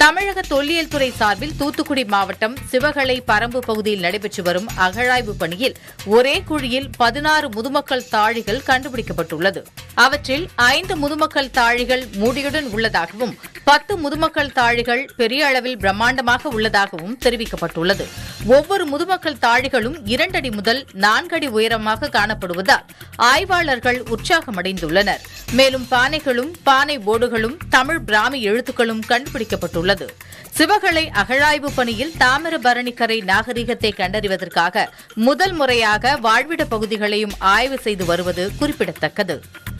தமிழக தொல்லியல் துறை சார்பில் தூத்துக்குடி மாவட்டம் சிவகளை பரம்பு பகுதியில் நடைபெற்று வரும் அகழாய்வு பணியில் ஒரே குழியில் பதினாறு முதுமக்கள் தாழிகள் கண்டுபிடிக்கப்பட்டுள்ளது அவற்றில் ஐந்து முதுமக்கள் தாழிகள் மூடியுடன் உள்ளதாகவும் பத்து முதுமக்கள் தாழிகள் பெரிய அளவில் பிரம்மாண்டமாக உள்ளதாகவும் தெரிவிக்கப்பட்டுள்ளது ஒவ்வொரு முதுமக்கள் தாழிகளும் இரண்டடி முதல் நான்கடி உயரமாக காணப்படுவதால் ஆய்வாளர்கள் உற்சாகமடைந்துள்ளனர் மேலும் பானைகளும் பானை ஓடுகளும் தமிழ் பிராமி எழுத்துக்களும் கண்டுபிடிக்கப்பட்டுள்ளது சிவகளை அகழாய்வு பணியில் தாமிரபரணிக்கரை நாகரிகத்தை கண்டறிவதற்காக முதல் முறையாக வாழ்விட பகுதிகளையும் ஆய்வு செய்து வருவது குறிப்பிடத்தக்கது